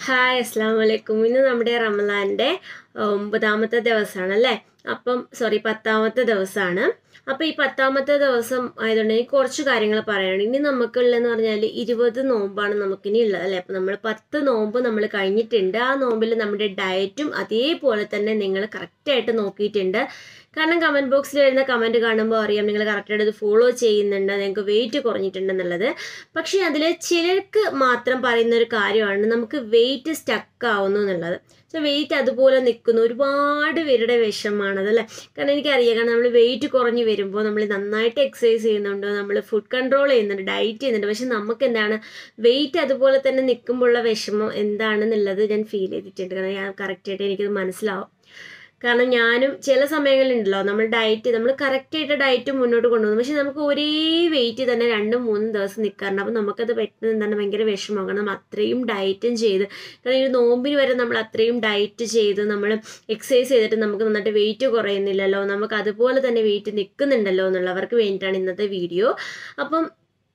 hi അസ്സാം വലൈക്കും ഇന്ന് നമ്മുടെ റമലാൻ്റെ ഒമ്പതാമത്തെ ദിവസമാണ് അല്ലേ അപ്പം സോറി പത്താമത്തെ ദിവസമാണ് അപ്പോൾ ഈ പത്താമത്തെ ദിവസം ആയതുകൊണ്ട് എനിക്ക് കുറച്ച് കാര്യങ്ങൾ പറയാനുണ്ട് ഇനി നമുക്കുള്ളതെന്ന് പറഞ്ഞാൽ ഇരുപത് നോമ്പാണ് നമുക്കിനി ഉള്ളത് അല്ലേ അപ്പോൾ നമ്മൾ പത്ത് നോമ്പ് നമ്മൾ കഴിഞ്ഞിട്ടുണ്ട് ആ നോമ്പിൽ നമ്മുടെ ഡയറ്റും അതേപോലെ തന്നെ നിങ്ങൾ കറക്റ്റായിട്ട് നോക്കിയിട്ടുണ്ട് കാരണം കമൻറ്റ് ബോക്സിൽ വരുന്ന കമൻറ്റ് കാണുമ്പോൾ അറിയാം നിങ്ങൾ കറക്റ്റായിട്ട് ഇത് ഫോളോ ചെയ്യുന്നുണ്ട് നിങ്ങൾക്ക് വെയിറ്റ് കുറഞ്ഞിട്ടുണ്ടെന്നുള്ളത് പക്ഷേ അതിൽ ചിലർക്ക് മാത്രം പറയുന്ന ഒരു കാര്യമാണ് നമുക്ക് വെയിറ്റ് സ്റ്റക്ക് ആവുന്നു എന്നുള്ളത് സോ വെയിറ്റ് അതുപോലെ നിൽക്കുന്നു ഒരുപാട് പേരുടെ വിഷമാണത് അല്ലേ കാരണം എനിക്കറിയാം കാരണം നമ്മൾ വെയിറ്റ് കുറഞ്ഞ് വരുമ്പോൾ നമ്മൾ നന്നായിട്ട് എക്സസൈസ് ചെയ്യുന്നുണ്ട് നമ്മൾ ഫുഡ് കൺട്രോൾ ചെയ്യുന്നുണ്ട് ഡയറ്റ് ചെയ്യുന്നുണ്ട് പക്ഷെ നമുക്ക് എന്താണ് വെയിറ്റ് അതുപോലെ തന്നെ നിൽക്കുമ്പോഴുള്ള വിഷമം എന്താണെന്നുള്ളത് ഞാൻ ഫീൽ ചെയ്തിട്ടുണ്ട് കാരണം ഞാൻ കറക്റ്റായിട്ട് എനിക്കത് മനസ്സിലാവും കാരണം ഞാനും ചില സമയങ്ങളിലുണ്ടല്ലോ നമ്മൾ ഡയറ്റ് നമ്മൾ കറക്റ്റായിട്ട് ഡയറ്റ് മുന്നോട്ട് കൊണ്ടുപോകുന്നു പക്ഷെ നമുക്ക് ഒരേ വെയിറ്റ് തന്നെ രണ്ടും മൂന്നും ദിവസം നിൽക്കാറുണ്ട് അപ്പോൾ നമുക്കത് പെട്ടെന്ന് എന്താണ് ഭയങ്കര വിഷമം കാരണം നമ്മൾ അത്രയും ഡയറ്റും ചെയ്ത് കാരണം ഈ നോമ്പിന് വരെ നമ്മൾ അത്രയും ഡയറ്റ് ചെയ്ത് നമ്മൾ എക്സസൈസ് ചെയ്തിട്ട് നമുക്ക് നന്നായിട്ട് വെയിറ്റ് കുറയുന്നില്ലല്ലോ നമുക്ക് അതുപോലെ തന്നെ വെയിറ്റ് നിൽക്കുന്നുണ്ടല്ലോ എന്നുള്ളവർക്ക് വേണ്ടിയിട്ടാണ് ഇന്നത്തെ വീഡിയോ അപ്പം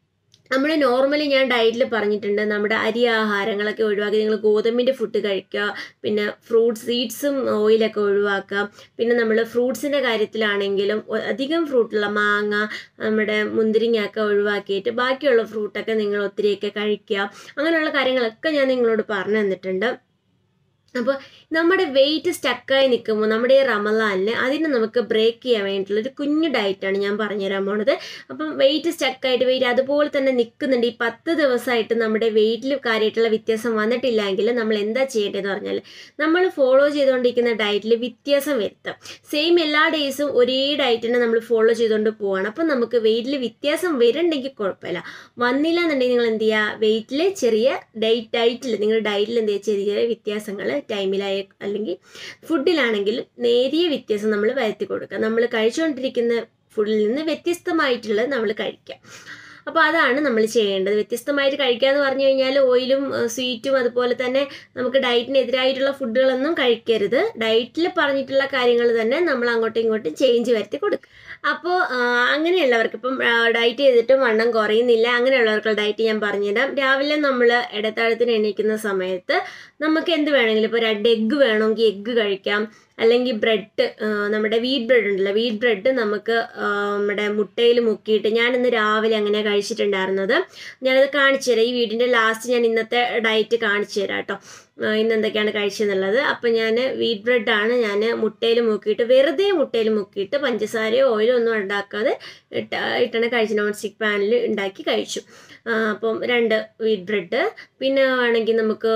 നമ്മൾ നോർമലി ഞാൻ ഡയറ്റിൽ പറഞ്ഞിട്ടുണ്ട് നമ്മുടെ അരി ആഹാരങ്ങളൊക്കെ ഒഴിവാക്കി നിങ്ങൾ ഗോതമ്പിൻ്റെ ഫുഡ് കഴിക്കുക പിന്നെ ഫ്രൂട്ട്സ് സീഡ്സും ഓയിലൊക്കെ ഒഴിവാക്കുക പിന്നെ നമ്മൾ ഫ്രൂട്ട്സിൻ്റെ കാര്യത്തിലാണെങ്കിലും ഒ- അധികം ഫ്രൂട്ടുള്ള മാങ്ങ നമ്മുടെ മുന്തിരിങ്ങയൊക്കെ ഒഴിവാക്കിയിട്ട് ബാക്കിയുള്ള ഫ്രൂട്ടൊക്കെ നിങ്ങൾ ഒത്തിരിയൊക്കെ കഴിക്കുക അങ്ങനെയുള്ള കാര്യങ്ങളൊക്കെ ഞാൻ നിങ്ങളോട് പറഞ്ഞു തന്നിട്ടുണ്ട് അപ്പോൾ നമ്മുടെ വെയിറ്റ് സ്റ്റക്കായി നിൽക്കുമ്പോൾ നമ്മുടെ ഈ റമലാനിൽ അതിന് നമുക്ക് ബ്രേക്ക് ചെയ്യാൻ വേണ്ടിയിട്ടുള്ള ഒരു കുഞ്ഞു ഡയറ്റാണ് ഞാൻ പറഞ്ഞുതരാൻ പോണത് അപ്പം വെയിറ്റ് സ്റ്റക്കായിട്ട് വെയിറ്റ് അതുപോലെ തന്നെ നിൽക്കുന്നുണ്ട് ഈ പത്ത് ദിവസമായിട്ട് നമ്മുടെ വെയിറ്റിൽ കാര്യമായിട്ടുള്ള വ്യത്യാസം വന്നിട്ടില്ലെങ്കിൽ നമ്മൾ എന്താ ചെയ്യേണ്ടതെന്ന് പറഞ്ഞാൽ നമ്മൾ ഫോളോ ചെയ്തുകൊണ്ടിരിക്കുന്ന ഡയറ്റിൽ വ്യത്യാസം വരുത്താം സെയിം എല്ലാ ഡേയ്സും ഒരേ ഡയറ്റിനെ നമ്മൾ ഫോളോ ചെയ്തുകൊണ്ട് പോവാണ് അപ്പം നമുക്ക് വെയിറ്റിൽ വ്യത്യാസം വരുന്നുണ്ടെങ്കിൽ കുഴപ്പമില്ല വന്നില്ല എന്നുണ്ടെങ്കിൽ നിങ്ങൾ എന്ത് ചെയ്യുക വെയിറ്റിൽ ചെറിയ ഡയറ്റ് ഡയറ്റിൽ നിങ്ങളുടെ ഡയറ്റിൽ എന്ത് ചെയ്യുക ചെറിയ ചെറിയ വ്യത്യാസങ്ങൾ ടൈമിലായ അല്ലെങ്കിൽ ഫുഡിലാണെങ്കിലും നേരിയ വ്യത്യാസം നമ്മൾ വരുത്തി കൊടുക്കുക നമ്മൾ കഴിച്ചുകൊണ്ടിരിക്കുന്ന ഫുഡിൽ നിന്ന് വ്യത്യസ്തമായിട്ടുള്ളത് നമ്മൾ കഴിക്കുക അപ്പോൾ അതാണ് നമ്മൾ ചെയ്യേണ്ടത് വ്യത്യസ്തമായിട്ട് കഴിക്കുക എന്ന് പറഞ്ഞു കഴിഞ്ഞാൽ ഓയിലും സ്വീറ്റും അതുപോലെ തന്നെ നമുക്ക് ഡയറ്റിനെതിരായിട്ടുള്ള ഫുഡുകളൊന്നും കഴിക്കരുത് ഡയറ്റിൽ പറഞ്ഞിട്ടുള്ള കാര്യങ്ങൾ തന്നെ നമ്മൾ അങ്ങോട്ടും ഇങ്ങോട്ടും ചേഞ്ച് വരുത്തി കൊടുക്കുക അപ്പോൾ അങ്ങനെയുള്ളവർക്ക് ഇപ്പം ഡയറ്റ് ചെയ്തിട്ടും വണ്ണം കുറയുന്നില്ല അങ്ങനെയുള്ളവർക്കുള്ള ഡയറ്റ് ഞാൻ പറഞ്ഞുതരാം രാവിലെ നമ്മൾ ഇടത്താഴത്തിന് എണീക്കുന്ന സമയത്ത് നമുക്ക് എന്ത് വേണമെങ്കിലും ഇപ്പോൾ രണ്ട് എഗ്ഗ് വേണമെങ്കിൽ എഗ്ഗ് കഴിക്കാം അല്ലെങ്കിൽ ബ്രെഡ് നമ്മുടെ വീറ്റ് ബ്രെഡ് ഉണ്ടല്ലോ വീറ്റ് ബ്രെഡ് നമുക്ക് ആ, നമ്മുടെ മുട്ടയിൽ മുക്കിയിട്ട് ഞാൻ ഇന്ന് രാവിലെ അങ്ങനെ കഴിച്ചിട്ടുണ്ടായിരുന്നത് ഞാനത് കാണിച്ചു തരാം ഈ വീടിൻ്റെ ലാസ്റ്റ് ഞാൻ ഇന്നത്തെ ഡയറ്റ് കാണിച്ചു തരാം കേട്ടോ ആ, ഇന്ന് എന്തൊക്കെയാണ് കഴിച്ചെന്നുള്ളത് അപ്പം ഞാൻ വീറ്റ് ബ്രെഡാണ് ഞാൻ മുട്ടയിൽ മുക്കിയിട്ട് വെറുതെ മുട്ടയിൽ മുക്കിയിട്ട് പഞ്ചസാരയോ ഓയിലോ ഒന്നും ഉണ്ടാക്കാതെ ഇട്ട ഇട്ടാണ് കഴിച്ചു നോൺ സ്റ്റിക്ക് പാനിൽ ഉണ്ടാക്കി കഴിച്ചു ആ, അപ്പം രണ്ട് വീറ്റ് ബ്രെഡ് പിന്നെ വേണമെങ്കിൽ നമുക്ക്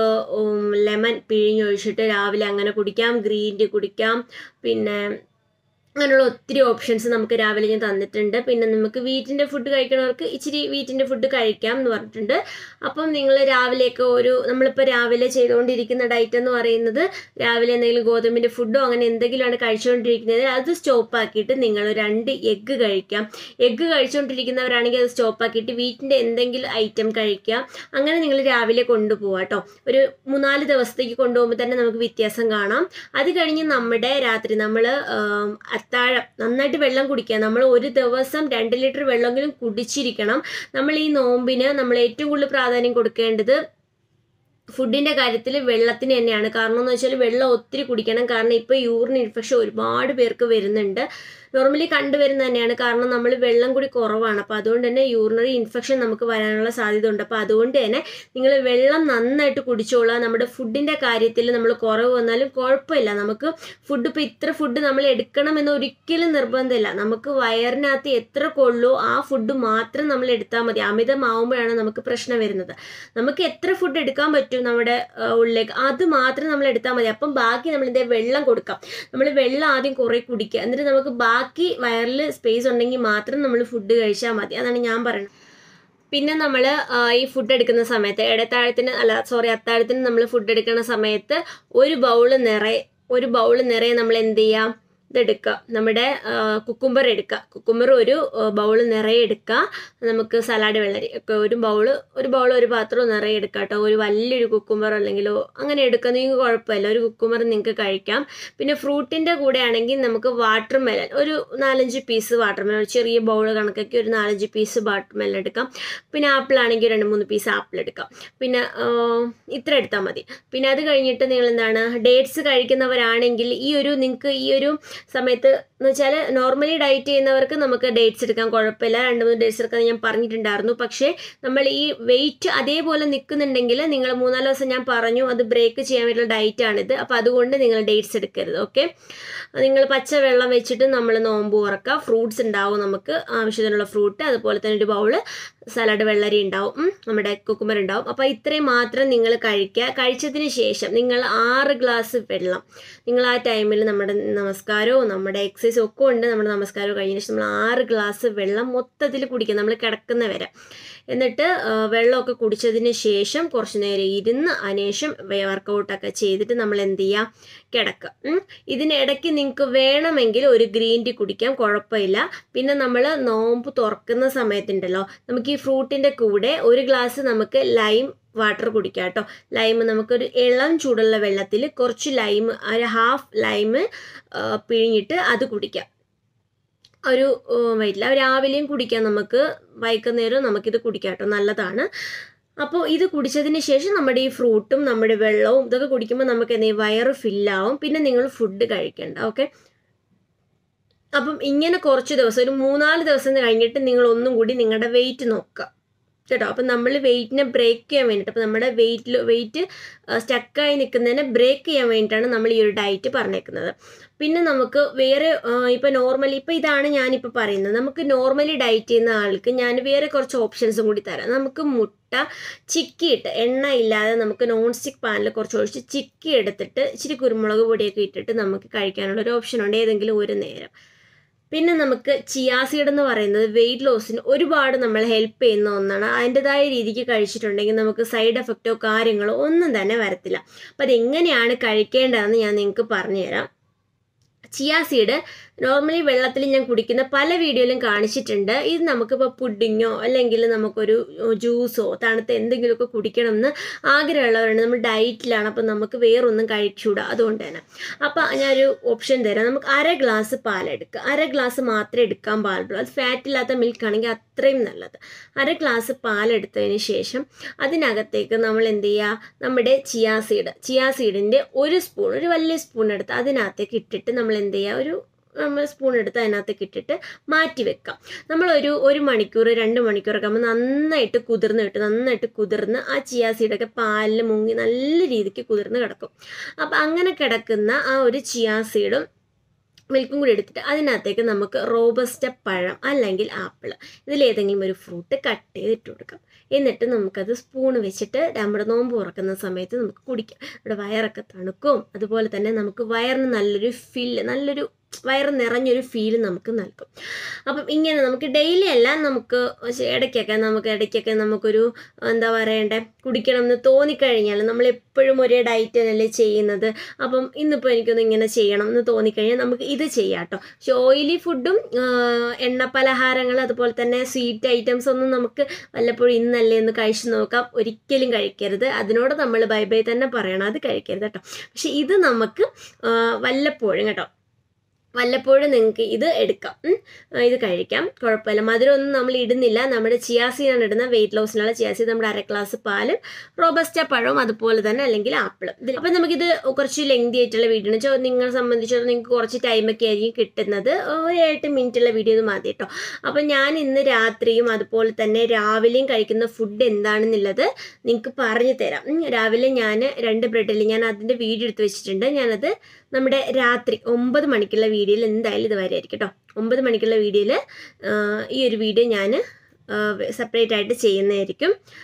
ലെമൺ പിഴിഞ്ഞൊഴിച്ചിട്ട് രാവിലെ അങ്ങനെ കുടിക്കാം ഗ്രീൻ ടീ കുടിക്കാം പിന്നെ അങ്ങനെയുള്ള ഒത്തിരി ഓപ്ഷൻസ് നമുക്ക് രാവിലെ ഞാൻ തന്നിട്ടുണ്ട് പിന്നെ നമുക്ക് വീറ്റിൻ്റെ ഫുഡ് കഴിക്കണവർക്ക് ഇച്ചിരി വീറ്റിൻ്റെ ഫുഡ് കഴിക്കാം എന്ന് പറഞ്ഞിട്ടുണ്ട് അപ്പം നിങ്ങൾ രാവിലെയൊക്കെ ഒരു നമ്മളിപ്പോൾ രാവിലെ ചെയ്തുകൊണ്ടിരിക്കുന്ന ഡയറ്റ് എന്ന് പറയുന്നത് രാവിലെ എന്തെങ്കിലും ഗോതമ്പിൻ്റെ ഫുഡോ അങ്ങനെ എന്തെങ്കിലുമാണ് കഴിച്ചുകൊണ്ടിരിക്കുന്നത് അത് സ്റ്റോപ്പ് ആക്കിയിട്ട് നിങ്ങൾ രണ്ട് എഗ്ഗ് കഴിക്കാം എഗ്ഗ് കഴിച്ചുകൊണ്ടിരിക്കുന്നവരാണെങ്കിൽ അത് സ്റ്റോപ്പ് ആക്കിയിട്ട് വീറ്റിൻ്റെ എന്തെങ്കിലും ഐറ്റം കഴിക്കുക അങ്ങനെ നിങ്ങൾ രാവിലെ കൊണ്ടുപോകാം കേട്ടോ ഒരു മൂന്നാല് ദിവസത്തേക്ക് കൊണ്ടുപോകുമ്പോൾ തന്നെ നമുക്ക് വ്യത്യാസം കാണാം അത് കഴിഞ്ഞ് നമ്മുടെ രാത്രി നമ്മൾ അത്താഴം നന്നായിട്ട് വെള്ളം കുടിക്കുക നമ്മൾ ഒരു ദിവസം രണ്ട് ലിറ്റർ വെള്ളമെങ്കിലും കുടിച്ചിരിക്കണം നമ്മൾ ഈ നോമ്പിന് നമ്മൾ ഏറ്റവും കൂടുതൽ പ്രാധാന്യം കൊടുക്കേണ്ടത് ഫുഡിൻ്റെ കാര്യത്തിൽ വെള്ളത്തിന് തന്നെയാണ് കാരണം എന്ന് വെച്ചാൽ വെള്ളം ഒത്തിരി കുടിക്കണം കാരണം ഇപ്പോൾ യൂറിൻ ഇൻഫെക്ഷൻ ഒരുപാട് പേർക്ക് വരുന്നുണ്ട് നോർമലി കണ്ടുവരുന്നത് തന്നെയാണ് കാരണം നമ്മൾ വെള്ളം കൂടി കുറവാണ് അപ്പോൾ അതുകൊണ്ട് തന്നെ യൂറിനറി ഇൻഫെക്ഷൻ നമുക്ക് വരാനുള്ള സാധ്യത ഉണ്ട് അപ്പോൾ അതുകൊണ്ട് തന്നെ നിങ്ങൾ വെള്ളം നന്നായിട്ട് കുടിച്ചോളുക നമ്മുടെ ഫുഡിൻ്റെ കാര്യത്തിൽ നമ്മൾ കുറവ് വന്നാലും കുഴപ്പമില്ല നമുക്ക് ഫുഡ് ഇപ്പോൾ ഇത്ര ഫുഡ് നമ്മൾ എടുക്കണമെന്ന് ഒരിക്കലും നിർബന്ധമില്ല നമുക്ക് വയറിനകത്ത് എത്ര കൊള്ളൂ ആ ഫുഡ് മാത്രം നമ്മൾ എടുത്താൽ മതി അമിതമാവുമ്പോഴാണ് നമുക്ക് പ്രശ്നം വരുന്നത് നമുക്ക് എത്ര ഫുഡ് എടുക്കാൻ പറ്റും നമ്മുടെ ആ, ഉള്ളിലേക്ക് അത് മാത്രം നമ്മൾ എടുത്താൽ മതി അപ്പം ബാക്കി നമ്മൾ എന്തേ വെള്ളം കൊടുക്കാം നമ്മൾ വെള്ളം ആദ്യം കുറേ കുടിക്കുക എന്നിട്ട് നമുക്ക് ബാക്കി വയറിൽ സ്പേസ് ഉണ്ടെങ്കിൽ മാത്രം നമ്മൾ ഫുഡ് കഴിച്ചാൽ മതി അതാണ് ഞാൻ പറയുന്നത് പിന്നെ നമ്മൾ ഈ ഫുഡ് എടുക്കുന്ന സമയത്ത് ഇടത്താഴത്തിന് അല്ല സോറി അത്താഴത്തിന് നമ്മൾ ഫുഡ് എടുക്കുന്ന സമയത്ത് ഒരു ബൗള് നിറയെ ഒരു ബൗള് നിറയെ നമ്മൾ എന്ത് ചെയ്യാം ഇതെടുക്കുക നമ്മുടെ കുക്കുംബർ എടുക്കുക കുക്കുംബർ ഒരു ബൗൾ നിറയെ എടുക്കുക നമുക്ക് സലാഡ് വെള്ളരി ഒക്കെ ഒരു ബൗള് ഒരു ബൗൾ ഒരു പാത്രം നിറയെ എടുക്കുക കേട്ടോ ഒരു വലിയൊരു കുക്കുംബർ അല്ലെങ്കിലോ അങ്ങനെ എടുക്കുക നിങ്ങൾക്ക് കുഴപ്പമില്ല ഒരു കുക്കുംബർ നിങ്ങൾക്ക് കഴിക്കാം പിന്നെ ഫ്രൂട്ടിൻ്റെ കൂടെ ആണെങ്കിൽ നമുക്ക് വാട്ടർ മെലൻ ഒരു നാലഞ്ച് പീസ് വാട്ടർ മെലൻ ചെറിയ ബൗൾ കണക്കൊക്കെ ഒരു നാലഞ്ച് പീസ് വാട്ടർ മെലൻ എടുക്കാം പിന്നെ ആപ്പിൾ ആണെങ്കിൽ രണ്ട് മൂന്ന് പീസ് ആപ്പിൾ എടുക്കാം പിന്നെ ഇത്ര എടുത്താൽ മതി പിന്നെ അത് കഴിഞ്ഞിട്ട് നിങ്ങൾ എന്താണ് ഡേറ്റ്സ് കഴിക്കുന്നവരാണെങ്കിൽ ഈ ഒരു നിങ്ങൾക്ക് ഈ ഒരു സമയത്ത് എന്ന് വെച്ചാൽ നോർമലി ഡയറ്റ് ചെയ്യുന്നവർക്ക് നമുക്ക് ഡേറ്റ്സ് എടുക്കാൻ കുഴപ്പമില്ല രണ്ട് മൂന്ന് ഡേറ്റ്സ് എടുക്കാൻ ഞാൻ പറഞ്ഞിട്ടുണ്ടായിരുന്നു പക്ഷേ നമ്മൾ ഈ വെയിറ്റ് അതേപോലെ നിൽക്കുന്നുണ്ടെങ്കിൽ നിങ്ങൾ മൂന്നാല് ദിവസം ഞാൻ പറഞ്ഞു അത് ബ്രേക്ക് ചെയ്യാൻ വേണ്ടിയുള്ള ഡയറ്റാണിത് അപ്പോൾ അതുകൊണ്ട് നിങ്ങൾ ഡേറ്റ്സ് എടുക്കരുത് ഓക്കെ നിങ്ങൾ പച്ച വെള്ളം വെച്ചിട്ട് നമ്മൾ നോമ്പ് ഉറക്കുക ഫ്രൂട്ട്സ് ഉണ്ടാവും നമുക്ക് ആവശ്യത്തിനുള്ള ഫ്രൂട്ട് അതുപോലെ തന്നെ ഒരു ബൗള് സലാഡ് വെള്ളരി ഉണ്ടാവും നമ്മുടെ കുക്കുമ്പർ ഉണ്ടാവും അപ്പോൾ ഇത്രയും മാത്രം നിങ്ങൾ കഴിക്കുക കഴിച്ചതിന് ശേഷം നിങ്ങൾ ആറ് ഗ്ലാസ് വെള്ളം നിങ്ങൾ ആ ടൈമിൽ നമ്മുടെ നമസ്കാരവും നമ്മുടെ എക്സസൈസും ഒക്കെ ഉണ്ട് നമ്മുടെ നമസ്കാരവും കഴിഞ്ഞ ശേഷം നമ്മൾ ആറ് ഗ്ലാസ് വെള്ളം മൊത്തത്തിൽ കുടിക്കുക നമ്മൾ കിടക്കുന്ന വരെ എന്നിട്ട് വെള്ളമൊക്കെ കുടിച്ചതിന് ശേഷം കുറച്ച് നേരം ഇരുന്ന് അതിനുശേഷം വർക്കൗട്ടൊക്കെ ചെയ്തിട്ട് നമ്മൾ എന്ത് ചെയ്യുക കിടക്കുക ഇതിനിടയ്ക്ക് നിങ്ങൾക്ക് വേണമെങ്കിൽ ഒരു ഗ്രീൻ ടീ കുടിക്കാം കുഴപ്പമില്ല പിന്നെ നമ്മൾ നോമ്പ് തുറക്കുന്ന സമയത്തുണ്ടല്ലോ നമുക്ക് ഈ ഫ്രൂട്ടിൻ്റെ കൂടെ ഒരു ഗ്ലാസ് നമുക്ക് ലൈം വാട്ടർ കുടിക്കാം കേട്ടോ ലൈം നമുക്കൊരു ഇളം ചൂടുള്ള വെള്ളത്തിൽ കുറച്ച് ലൈം ഒരു ഹാഫ് ലൈം പിഴിഞ്ഞിട്ട് അത് കുടിക്കാം ഒരു വൈറ്റില്ല രാവിലെയും കുടിക്കാം നമുക്ക് വൈകുന്നേരം നമുക്കിത് കുടിക്കാം കേട്ടോ നല്ലതാണ് അപ്പോൾ ഇത് കുടിച്ചതിന് ശേഷം നമ്മുടെ ഈ ഫ്രൂട്ടും നമ്മുടെ വെള്ളവും ഇതൊക്കെ കുടിക്കുമ്പോൾ നമുക്ക് എന്തെങ്കിലും വയറ് ഫില്ലാവും പിന്നെ നിങ്ങൾ ഫുഡ് കഴിക്കണ്ട ഓക്കെ അപ്പം ഇങ്ങനെ കുറച്ച് ദിവസം ഒരു മൂന്നാല് ദിവസം കഴിഞ്ഞിട്ട് നിങ്ങൾ ഒന്നും കൂടി നിങ്ങളുടെ വെയിറ്റ് നോക്കുക കേട്ടോ അപ്പം നമ്മൾ വെയിറ്റിനെ ബ്രേക്ക് ചെയ്യാൻ വേണ്ടിയിട്ട് അപ്പം നമ്മുടെ വെയിറ്റിൽ വെയിറ്റ് സ്റ്റക്കായി നിൽക്കുന്നതിനെ ബ്രേക്ക് ചെയ്യാൻ വേണ്ടിയിട്ടാണ് നമ്മൾ ഈ ഒരു ഡയറ്റ് പറഞ്ഞേക്കുന്നത് പിന്നെ നമുക്ക് വേറെ ഇപ്പോൾ നോർമലി ഇപ്പോൾ ഇതാണ് ഞാനിപ്പോൾ പറയുന്നത് നമുക്ക് നോർമലി ഡയറ്റ് ചെയ്യുന്ന ആൾക്ക് ഞാൻ വേറെ കുറച്ച് ഓപ്ഷൻസും കൂടി തരാം നമുക്ക് മുട്ട ചിക്കിയിട്ട് എണ്ണ ഇല്ലാതെ നമുക്ക് നോൺ സ്റ്റിക്ക് പാനിൽ കുറച്ച് ഒഴിച്ച് ചിക്കി എടുത്തിട്ട് ഇച്ചിരി കുരുമുളക് പൊടിയൊക്കെ ഇട്ടിട്ട് നമുക്ക് കഴിക്കാനുള്ള ഒരു ഓപ്ഷൻ ഉണ്ട് ഏതെങ്കിലും ഒരു നേരം പിന്നെ നമുക്ക് ചിയാസീഡ് എന്ന് പറയുന്നത് വെയിറ്റ് ലോസിന് ഒരുപാട് നമ്മൾ ഹെൽപ്പ് ചെയ്യുന്ന ഒന്നാണ് അതിൻ്റെതായ രീതിക്ക് കഴിച്ചിട്ടുണ്ടെങ്കിൽ നമുക്ക് സൈഡ് എഫക്റ്റോ കാര്യങ്ങളോ ഒന്നും തന്നെ വരത്തില്ല അപ്പോൾ അതെങ്ങനെയാണ് കഴിക്കേണ്ടതെന്ന് ഞാൻ നിങ്ങൾക്ക് പറഞ്ഞുതരാം ചിയാ സീഡ് നോർമലി വെള്ളത്തിൽ ഞാൻ കുടിക്കുന്ന പല വീഡിയോയിലും കാണിച്ചിട്ടുണ്ട് ഇത് നമുക്കിപ്പോൾ പുഡിങ്ങോ അല്ലെങ്കിൽ നമുക്കൊരു ജ്യൂസോ തണുത്ത എന്തെങ്കിലുമൊക്കെ കുടിക്കണമെന്ന് ആഗ്രഹമുള്ളവരുണ്ട് നമ്മൾ ഡയറ്റിലാണ് അപ്പം നമുക്ക് വേറൊന്നും കഴിച്ചൂടാ അതുകൊണ്ട് തന്നെ അപ്പം ഞാനൊരു ഓപ്ഷൻ തരാം നമുക്ക് അര ഗ്ലാസ് പാലെടുക്കുക അര ഗ്ലാസ് മാത്രമേ എടുക്കാൻ പാടുള്ളൂ അത് ഫാറ്റ് ഇല്ലാത്ത മിൽക്ക് ആണെങ്കിൽ അത്രയും നല്ലത് അര ഗ്ലാസ് പാലെടുത്തതിന് ശേഷം അതിനകത്തേക്ക് നമ്മൾ എന്ത് ചെയ്യുക നമ്മുടെ ചിയാ സീഡ് ചിയാ സീഡിൻ്റെ ഒരു സ്പൂൺ ഒരു വലിയ സ്പൂൺ എടുത്ത് അതിനകത്തേക്ക് ഇട്ടിട്ട് നമ്മൾ എന്ത് ചെയ്യുക ഒരു നമ്മൾ സ്പൂൺ എടുത്ത് അതിനകത്തേക്ക് ഇട്ടിട്ട് മാറ്റി വെക്കാം നമ്മളൊരു ഒരു മണിക്കൂർ രണ്ട് മണിക്കൂറൊക്കെ ആകുമ്പോൾ നന്നായിട്ട് കുതിർന്ന് കിട്ടും നന്നായിട്ട് കുതിർന്ന് ആ ചിയാ സീഡൊക്കെ പാലിൽ മുങ്ങി നല്ല രീതിക്ക് കുതിർന്ന് കിടക്കും അപ്പം അങ്ങനെ കിടക്കുന്ന ആ ഒരു ചിയാ സീഡും മിൽക്കും കൂടി എടുത്തിട്ട് അതിനകത്തേക്ക് നമുക്ക് റോബസ്റ്റ പഴം അല്ലെങ്കിൽ ആപ്പിൾ ഇതിലേതെങ്കിലും ഒരു ഫ്രൂട്ട് കട്ട് ചെയ്തിട്ട് കൊടുക്കാം എന്നിട്ട് നമുക്കത് സ്പൂൺ വെച്ചിട്ട് നമ്മുടെ നോമ്പ് തുറക്കുന്ന സമയത്ത് നമുക്ക് കുടിക്കാം നമ്മുടെ വയറൊക്കെ തണുക്കും അതുപോലെ തന്നെ നമുക്ക് വയറിന് നല്ലൊരു ഫില്ല് നല്ലൊരു വയറ് നിറഞ്ഞൊരു ഫീൽ നമുക്ക് നൽകും അപ്പം ഇങ്ങനെ നമുക്ക് ഡെയിലി അല്ല നമുക്ക് ഇടയ്ക്കൊക്കെ നമുക്ക് ഇടയ്ക്കൊക്കെ നമുക്കൊരു എന്താ പറയണ്ടേ കുടിക്കണം എന്ന് തോന്നിക്കഴിഞ്ഞാൽ നമ്മൾ എപ്പോഴും ഒരേ ഡയറ്റ് തന്നെയല്ലേ ചെയ്യുന്നത് അപ്പം ഇന്നിപ്പോൾ എനിക്കൊന്ന് ഇങ്ങനെ ചെയ്യണം എന്ന് തോന്നിക്കഴിഞ്ഞാൽ നമുക്ക് ഇത് ചെയ്യാം കേട്ടോ പക്ഷെ ഓയിലി ഫുഡും എണ്ണ പലഹാരങ്ങൾ അതുപോലെ തന്നെ സ്വീറ്റ് ഐറ്റംസ് ഒന്നും നമുക്ക് വല്ലപ്പോഴും ഇന്നല്ലേ എന്ന് കഴിച്ചു നോക്കാം ഒരിക്കലും കഴിക്കരുത് അതിനോട് നമ്മൾ ബൈ ബൈ തന്നെ പറയണം അത് കഴിക്കരുത് കേട്ടോ പക്ഷെ ഇത് നമുക്ക് വല്ലപ്പോഴും കേട്ടോ വല്ലപ്പോഴും നിങ്ങൾക്ക് ഇത് എടുക്കാം ഇത് കഴിക്കാം കുഴപ്പമില്ല മധുരമൊന്നും നമ്മൾ ഇടുന്നില്ല നമ്മുടെ ചിയാസിയാണ് ഇടുന്ന വെയിറ്റ് ലോസിനുള്ള ചിയാസി നമ്മുടെ അര ഗ്ലാസ് പാലും റോബസ്റ്റ പഴവും അതുപോലെ തന്നെ അല്ലെങ്കിൽ ആപ്പിളും ഇതിൽ അപ്പം നമുക്കിത് കുറച്ച് ലെങ്തി ആയിട്ടുള്ള വീഡിയോ വെച്ചാൽ നിങ്ങളെ സംബന്ധിച്ചിടത്തോളം നിങ്ങൾക്ക് കുറച്ച് ടൈമൊക്കെ ആയിരിക്കും കിട്ടുന്നത് ഒരു എട്ട് മിനിറ്റുള്ള വീഡിയോ ഇത് മതി കേട്ടോ അപ്പം ഞാൻ ഇന്ന് രാത്രിയും അതുപോലെ തന്നെ രാവിലെയും കഴിക്കുന്ന ഫുഡ് എന്താണെന്നുള്ളത് നിങ്ങൾക്ക് പറഞ്ഞു തരാം രാവിലെ ഞാൻ രണ്ട് ബ്രെഡിൽ ഞാൻ അതിൻ്റെ വീഡിയോ എടുത്ത് വെച്ചിട്ടുണ്ട് ഞാനത് നമ്മുടെ രാത്രി ഒമ്പത് മണിക്കുള്ള വീഡിയോയിൽ എന്തായാലും ഇത് വരെ ആയിരിക്കും കേട്ടോ ഒമ്പത് മണിക്കുള്ള വീഡിയോയിൽ ഈ ഒരു വീഡിയോ ഞാൻ സെപ്പറേറ്റ് ആയിട്ട് ചെയ്യുന്നതായിരിക്കും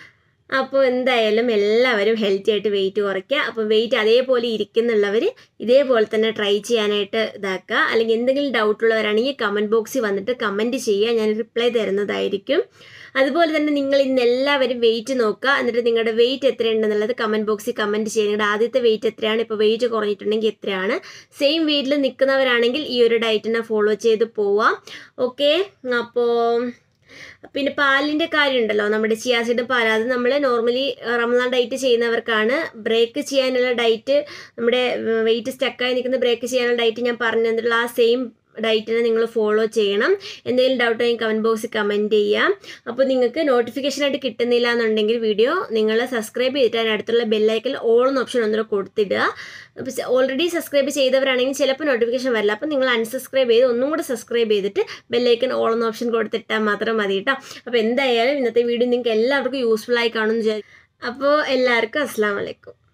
അപ്പോൾ എന്തായാലും എല്ലാവരും ഹെൽത്തി ആയിട്ട് വെയിറ്റ് കുറയ്ക്കുക അപ്പോൾ വെയിറ്റ് അതേപോലെ ഇരിക്കുന്നുള്ളവർ ഇതേപോലെ തന്നെ ട്രൈ ചെയ്യാനായിട്ട് ഇതാക്കുക അല്ലെങ്കിൽ എന്തെങ്കിലും ഡൗട്ട് ഉള്ളവരാണെങ്കിൽ കമൻറ്റ് ബോക്സിൽ വന്നിട്ട് കമൻറ്റ് ചെയ്യുക ഞാൻ റിപ്ലൈ തരുന്നതായിരിക്കും അതുപോലെ തന്നെ നിങ്ങൾ ഇന്ന് എല്ലാവരും വെയിറ്റ് നോക്കുക എന്നിട്ട് നിങ്ങളുടെ വെയിറ്റ് എത്രയുണ്ടെന്നുള്ളത് കമൻറ്റ് ബോക്സിൽ കമൻറ്റ് ചെയ്യുക നിങ്ങളുടെ ആദ്യത്തെ വെയിറ്റ് എത്രയാണ് ഇപ്പോൾ വെയിറ്റ് കുറഞ്ഞിട്ടുണ്ടെങ്കിൽ എത്രയാണ് സെയിം വെയിറ്റിൽ നിൽക്കുന്നവരാണെങ്കിൽ ഈ ഒരു ഡയറ്റിനെ ഫോളോ ചെയ്ത് പോവാം ഓക്കെ അപ്പോൾ പിന്നെ പാലിൻ്റെ കാര്യം ഉണ്ടല്ലോ നമ്മുടെ ചിയാസിഡ് പാൽ അത് നമ്മൾ നോർമലി റമദാൻ ഡയറ്റ് ചെയ്യുന്നവർക്കാണ് ബ്രേക്ക് ചെയ്യാനുള്ള ഡയറ്റ് നമ്മുടെ വെയിറ്റ് സ്റ്റക്കായി നിൽക്കുന്ന ബ്രേക്ക് ചെയ്യാനുള്ള ഡയറ്റ് ഞാൻ പറഞ്ഞു തന്നിട്ടുള്ള ആ സെയിം ഡയറ്റിനെ നിങ്ങൾ ഫോളോ ചെയ്യണം എന്തെങ്കിലും ഡൗട്ട് ഉണ്ടെങ്കിൽ കമൻറ്റ് ബോക്സിൽ കമൻറ്റ് ചെയ്യാം അപ്പോൾ നിങ്ങൾക്ക് നോട്ടിഫിക്കേഷനായിട്ട് കിട്ടുന്നില്ല എന്നുണ്ടെങ്കിൽ വീഡിയോ നിങ്ങൾ സബ്സ്ക്രൈബ് ചെയ്തിട്ട് അതിനടുത്തുള്ള ബെല്ലൈക്കൽ ഓൾ എന്ന ഓപ്ഷൻ ഒന്നുകൂടെ കൊടുത്തിടുക അപ്പോൾ ഓൾറെഡി സബ്സ്ക്രൈബ് ചെയ്തവരാണെങ്കിൽ ചിലപ്പോൾ നോട്ടിഫിക്കേഷൻ വരില്ല അപ്പോൾ നിങ്ങൾ അൺസബ്സ്ക്രൈബ് ചെയ്ത് ഒന്നും കൂടെ സബ്സ്ക്രൈബ് ചെയ്തിട്ട് ബെല്ലൈക്കൻ ഓൾ എന്ന ഓപ്ഷൻ കൊടുത്തിട്ടാൽ മാത്രം മതി കേട്ടോ അപ്പോൾ എന്തായാലും ഇന്നത്തെ വീഡിയോ നിങ്ങൾക്ക് എല്ലാവർക്കും യൂസ്ഫുൾ ആയി കാണുമെന്ന് വിചാരിക്കും അപ്പോൾ എല്ലാവർക്കും അസ്സാം വലൈക്കും